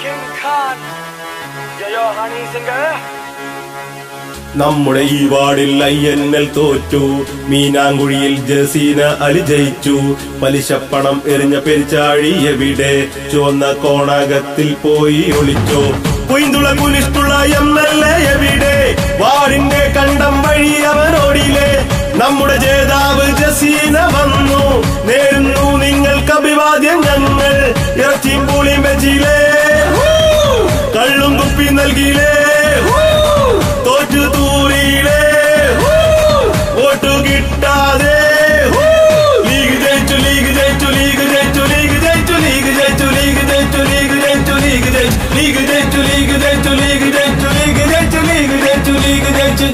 King Khan. Yo, yo, honey singer. നമ്മുടെ ഈ വാർഡിൽ ഐ എൻ എൽ തോറ്റു മീനാങ്കുഴിയിൽ ജസീന അലി ജയിച്ചു പലിശപ്പണം എറിഞ്ഞ പെരിച്ചാഴി എവിടെ ചുവന്ന കോണാകത്തിൽ പോയി ഒളിച്ചോ പൊയ്തുള്ള കുലിഷ്ടുള്ള എം എൽ എ എവിടെ വാർഡിന്റെ കണ്ടം വഴി അവനോടിലെ നമ്മുടെ ജേതാവ് ജസീന വന്നു നേരുന്നു നിങ്ങൾക്ക് അഭിവാദ്യം ഞങ്ങൾ ഇറച്ചിയും പൂളിയും വെച്ചില്ലേ കള്ളും കുപ്പി നൽകിയില്ലേ തോറ്റു തൂറിയില്ലേ വോട്ടു കിട്ടാതെ ലീഗ് ജയിച്ചു ലീഗ് ജയിച്ചു ലീഗ് ജയിച്ചു ലീഗ് ജയിച്ചു ലീഗ് ജയിച്ചു ലീഗ് ജയിച്ചു ലീഗ് ജയിച്ചു ലീഗ് ജയിച്ചു ലീഗ് ജയിച്ചു ലീഗ് ജയിച്ചു ലീഗ് ജയിച്ചു ലീഗ് ജയിച്ചു ലീഗ് ജയിച്ചു ലീഗ് ജയിച്ചു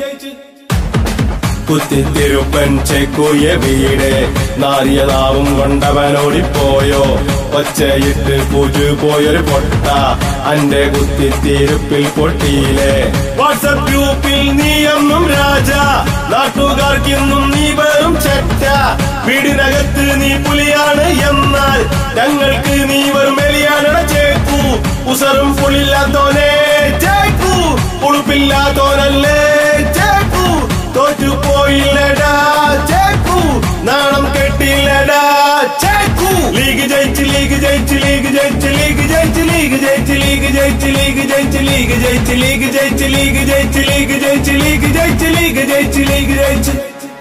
കുത്തിത്തിരുപ്പൻ ചെക്കുയ വീട് നാരിയ നാവും കൊണ്ടവനോടിപ്പോയോ ഒച്ചയിട്ട് പൂജു പോയൊരു പൊട്ട അന്റെ കുത്തിത്തിരുപ്പിൽ പൊട്ടിയില്ലേ വാട്സപ്പ് ഗ്രൂപ്പിൽ നീയെന്നും രാജ നാട്ടുകാർക്കിന്നും നീ വെറും ചെറ്റ വീടിനകത്ത് നീ പുലിയാണ് എന്നാൽ ഞങ്ങൾക്ക് നീ വെറും എലിയാണട ചേക്കു ഉസറും പുളില്ലാത്തോനെ ചേക്കു ഉളുപ്പില്ലാത്തോനല്ലേ ചേക്കു തോറ്റുപോയില്ലടാ ചേക്കു നാണം കെട്ടില്ലടാ ചേക്കു ലീഗ് ജയിച്ച് ലീഗ് ജയിച്ച് ലീഗ് ജയിച്ച് ലീഗ് ജയിച്ച് ലീഗ് ജയിച്ച് ലീഗ് ജയിച്ച് ലീഗ് ജയിച്ച് ലീഗ് ജയിച്ച് ലീഗ് ജയിച്ച് ലീഗ് ജയിച്ച് ലീഗ് ജയിച്ച് ലീഗ് ജയിച്ച് ലീഗ് ജയിച്ച് ലീഗ് ജയിച്ച്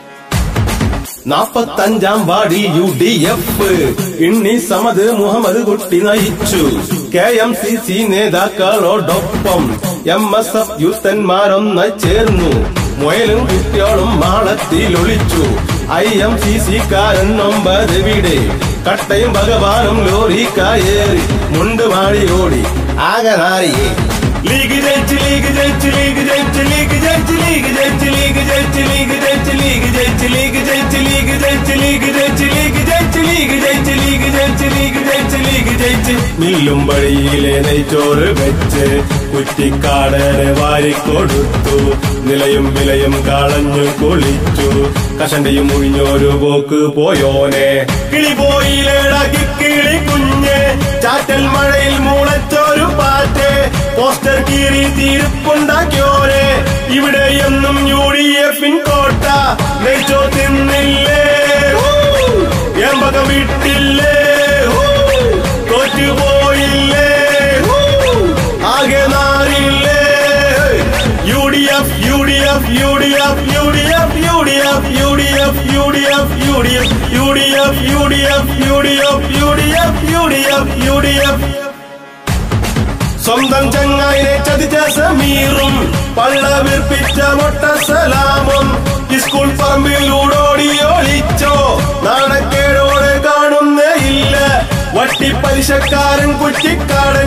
നാപ്പത്തഞ്ചാം വാർഡിൽ യു ഡി എഫ് ഇണ്ണി സമത് മുഹമ്മദ് കുട്ടി നയിച്ചു കെ എം സി സി നേതാക്കളോടൊപ്പം എം എസ് എഫ് യൂത്തന്മാരൊന്നായി ചേർന്നു മുയലും കുട്ടിയോളും മാളത്തിൽ ഒളിച്ചു ഐ എം സി സി കാരൻ ഒമ്പത് വീട് കട്ടയും ഭഗവാനും ലോറി കയറി മുണ്ട് മാടി ഓടി ആകെ നാരിയെ ലീഗ് ജയിച്ച് ലീഗ് ജയിച്ച് ലീഗ് ജയിച്ച് ലീഗ് ജയിച്ച് ലീഗ് ജയിച്ച് ലീഗ് ജയിച്ച് ലീഗ് ജയിച്ച് ലീഗ് ജയിച്ച് ലീഗ് ജയിച്ച് ലീഗ് ജയിച്ച് ലീഗ് ജയിച്ച് ലീഗ് ജയിച്ച് ലീഗ് ജയിച്ച് ലീഗ് ജയിച്ച് ലീഗ് ജയിച്ച് ലീഗ് ജയിച്ച് മില്ലും വഴിയിലെ നെയ്ച്ചോറ് വെച്ച് കുറ്റിക്കാടനെ വാരിക്കൊടുത്തു നിലയും വിലയും കളഞ്ഞു കുളിച്ചു കഷണ്ടിയും മുഴിഞ്ഞൊരു പോക്ക് പോയോനെ കിളി പോയിലേടാക്കി കിളി കുഞ്ഞ് ചാറ്റൽ മഴയിൽ മുളച്ചൊരു പാറ്റ് പോസ്റ്റർ കീറി തീരുപ്പുണ്ടാക്കിയോരെ ഇവിടെ എന്നും യു ഡി എഫിൻ കോട്ട നെയ്ച്ചോ തിന്നില്ലേ എമ്പക വിട്ടില്ലേ തോറ്റുപോയില്ലേ ആകെ നാരില്ലേ U D F U D F U D F U D F U D F U D F U D F U D F U D F U D F U D F U D F U D F U D F സ്വന്തം ചങ്ങായിനെ ചതിച്ച സമീറും പള്ള വീർപ്പിച്ച മൊട്ട സലാമും school പറമ്പിൽ ഊടോടി ഒളിച്ചോ നാണക്കേടോടെ കാണുന്നേ ഇല്ല വട്ടി പലിശക്കാരൻ കുറ്റിക്കാട്